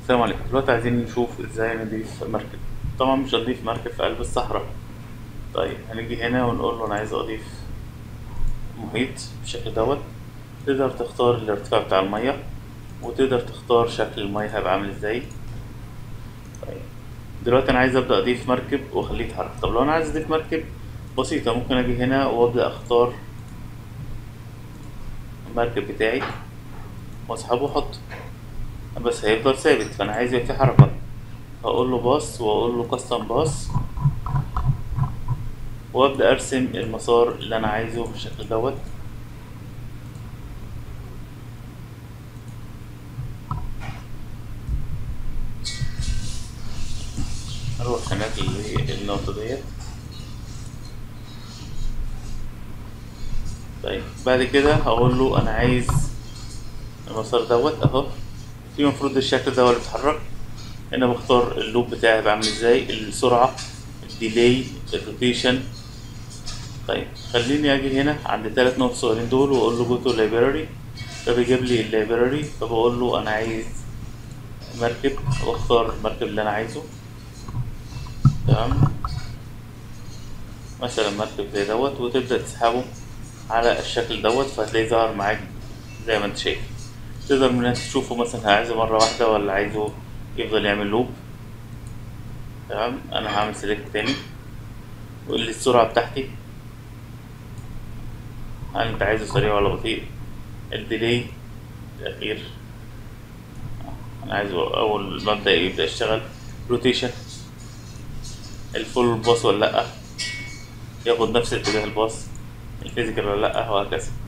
السلام عليكم دلوقتي عايزين نشوف ازاي نضيف مركب طبعا مش هنضيف مركب في قلب الصحراء طيب هنيجي هنا ونقول له انا عايز اضيف محيط بالشكل دوت تقدر تختار الارتفاع بتاع المية وتقدر تختار شكل المية هيبقى عامل ازاي طيب دلوقتي انا عايز ابدا اضيف مركب واخليه يتحرك طب لو انا عايز اضيف مركب بسيطة ممكن اجي هنا وابدا اختار المركب بتاعي واسحبه واحطه بس هيفضل ثابت فانا عايز يبقى فيه حركة هقول له باص واقول له كاستم باص وابدا ارسم المسار اللي انا عايزه بالشكل دوت اروح هناك للنقطة ديت طيب بعد كده هقول له انا عايز المسار دوت اهو في المفروض الشكل ده هو اللي بيتحرك هنا بختار اللوب بتاعي بعمل ازاي السرعة الديلي الروتيشن طيب خليني اجي هنا عند ثلاث نقط صغيرين دول واقول له جو تو لايبراري فبيجيب لي اللايبراري فبقول له انا عايز مركب واختار المركب اللي انا عايزه تمام مثلا مركب زي دوت وتبدأ تسحبه على الشكل دوت فهتلاقيه ظهر معاك زي ما انت شايف تقدر من هنا تشوفه مثلا عايزه مرة واحدة ولا عايزه يفضل يعمل لوب تمام انا هعمل سيلكت تاني وقول لي السرعة بتاعتي هل انت عايزه سريع ولا بطيء الديلي الاخير انا عايزه اول ما ابدا يبدا يشتغل روتيشن الفول باص ولا لا ياخد نفس اتجاه الباص الفيزيكال ولا لا وهكذا